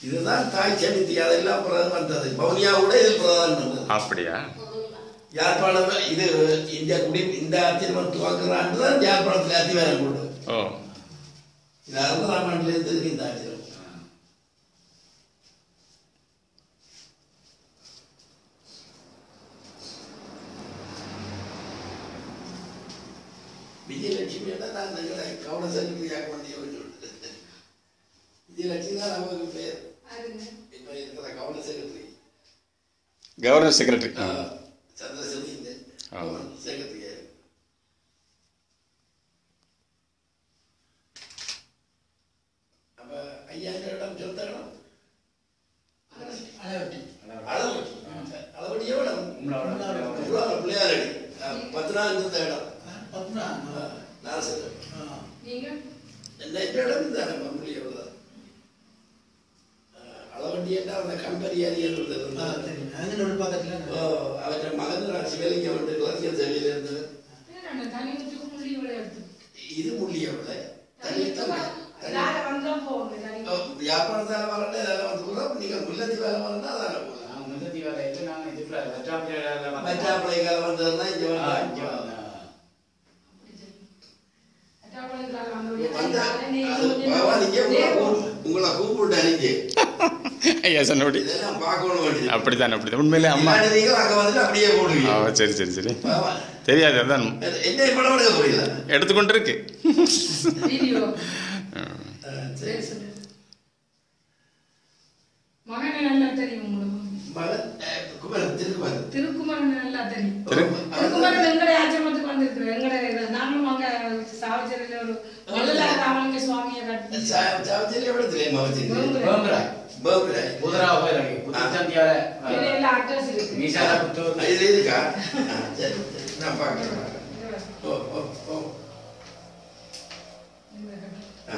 இதுதான் தாய் சமித்தி அதெல்லாம் பிரதம் வந்தது பவுனியாவோட இதில் பிரதம் வந்தது அப்படியா யாழ்ப்பாணம் இது இந்த குடி இந்த அத்தியமன் துவங்குறான்னு தான் யாழ்ப்பாணத்தில் அத்திவாரம் கொண்டு ஓ இது அருந்தராமன்லேருந்து இருக்கு இந்த ஆச்சரியம் விஜயலட்சுமியோட நான் எங்களை கவன செலுத்தியாக வேண்டிய விஜயலட்சுமி தான் நமக்கு பேர் இப்போ இருக்கிற கவன செக்ரட்டரி கவர்னர் செக்ரட்டரி சந்திரசேகரி இந்த ஆ. செக்ரட்டரி அப்ப ஐயா இந்த இடம் சொந்த இடம் அளவட்டி அளவட்டி எவ்வளோ உங்களால பிள்ளையாரடி பத்து நாள் இருந்த இடம் நான் சொல்றேன் இந்த இந்த இடம் இந்த இடம் மம்மூலி எவ்வளோ அளவட்டி என்ன அந்த கம்பெனி அறியல் இருந்தார் ஓ, அவരുടെ മകൻ ശിവലിംഗം ഉണ്ട് ക്ലർക്കിയ ചെവിയിലിരുന്ന് ഇത് മുള്ളിയവിടെ വ്യാപാരത്താല പറഞ്ഞ ദൂരം നിങ്ങൾ മുല്ലത്തി വേല പറഞ്ഞ അതാണ് മറ്റാപ്പിളേക്കാല വന്നതെന്നാ ഇഞ്ച വന്ന ഭഗവാൻ ഇங்கே உங்களை கூப்பிட்டாரு இங்கே ஐயா சொன்னபடி இதெல்லாம் பார்க்கணும் வேண்டியது அப்படித்தான் அப்படித்தான் உண்மையிலே அம்மா இல்லாட்டி நீங்கள் அங்கே வந்துட்டு அப்படியே ஆ போடுவீங்க சரி சரி சரி பகவான். தெரியாது அதான் என்ன படம் எடுக்க புரியல எடுத்துக்கொண்டு இருக்கு சரி மகனை நல்லா தெரியும் உங்களுக்கு மகன் அஹ், குமரன் திருக்குமரன் திருக்குமரன் நல்லா தெரியும் திரு திருக்குமரன் எங்கடைய ஆச்சிரமத்துக்கு வந்திருக்கிறோம் எங்கடைய நாங்களும் அங்க சாவச்சேரியில ஒரு நல்ல ராமலிங்க சுவாமியை கட்டி ചാവച്ചേരി എവിടെ മകച്ചിരി வேம்புரை. ബേബിരായി இதுல எல்லாம் அட்ரஸ் இருக்கு இது இருக்கா ஆ, சரி நான் பார்க்குறேன் ஓ ஓ ஓ ஆ.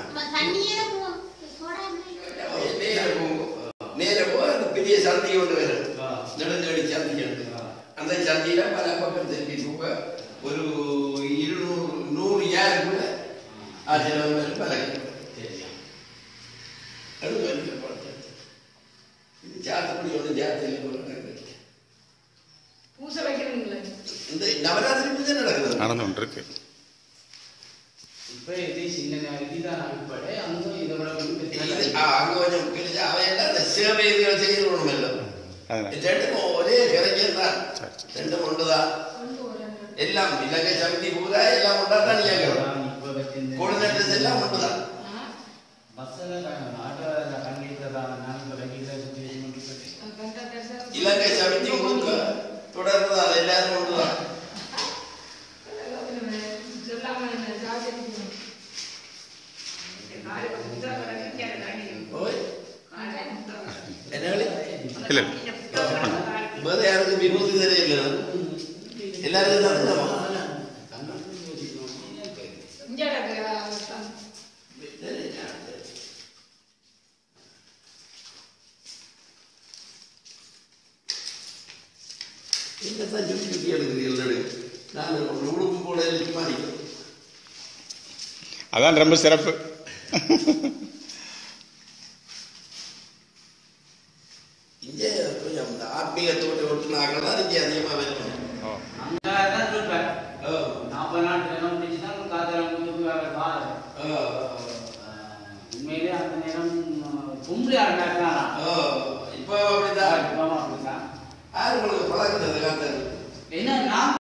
நேர போங்க. நேர போக அந்த பெரிய சந்தி ஒன்று வரும் நெடுஞ்செடி சந்தி இருக்கு அந்த சந்தியில பல பக்கம் திருப்பி போக ஒரு இருநூறு நூறு யாருக்குள்ள ஆச்சரியம் வரும் பல அது வந்து இது சாத்துப்படி ஒன்று ஜாத்தியில் நடக்குது பூசை வைக்கிறீங்களே இந்த நவராத்திரி பூஜை நடக்குது நடந்து கொண்டு இருக்கு இப்ப இது சின்ன இதுதான் அடிப்படை அங்க இதை விட வந்து இது, பெரிய ஆ, அங்க கொஞ்சம் பெரிய அவையெல்லாம் அந்த சேவை இதுகள் செய்யணும் எல்லாம் அதனால இது ரெண்டும் ஒரே கரைஞர் தான் சரி, சரி. ரெண்டும் ஒன்றுதான் கொண்டு வரேன் எல்லாம் இலங்கை சமிதி பூரா எல்லாம் ஒன்றா தான் நியாயம் இப்ப வச்சிருந்த கோஆர்டினேட்டர்ஸ் எல்லாம் ஒன்றுதான் பஸ்ஸில் ஆட்டோவில் கண்டிக்கிறதான நான் இப்போ ரெகுலர் சுச்சுவேஷன் பண்ணிட்டு இலங்கை சமிதி முழுக்க தொடர்புதான் எல்லாரும் ஒன்றுதான் சொல்லாம என்ன சாவச்சேரி ஓய் என்ன வழி இல்லை வேற யாருக்கும் விபூதி தெரியல எல்லாருக்கும் தான் இங்கே என்னத்தான் சுற்றி சுற்றி எடுக்கிறீர்கள் நான் ஒரு உடுப்பு போல சும்மா நிற்கிறேன் அதான் ரொம்ப சிறப்பு இங்கே கொஞ்சம் இந்த ஆத்மீகத்தோடு ஒட்டுனாங்கலாம் இங்கே அதிகமாக வேணும் ஓ அங்கே தான் இருப்பேன் ஓ நாற்பது நாள் தினம் முடிச்சு தான் காதலம் வந்து வாழ ஓ உண்மையிலே அந்த நேரம் கும்பி ஆடினாருனா ஓ இப்போ அப்படிதான் அப்படிதான் யார் உங்களுக்கு பழகுனது காத்தது என்ன நான்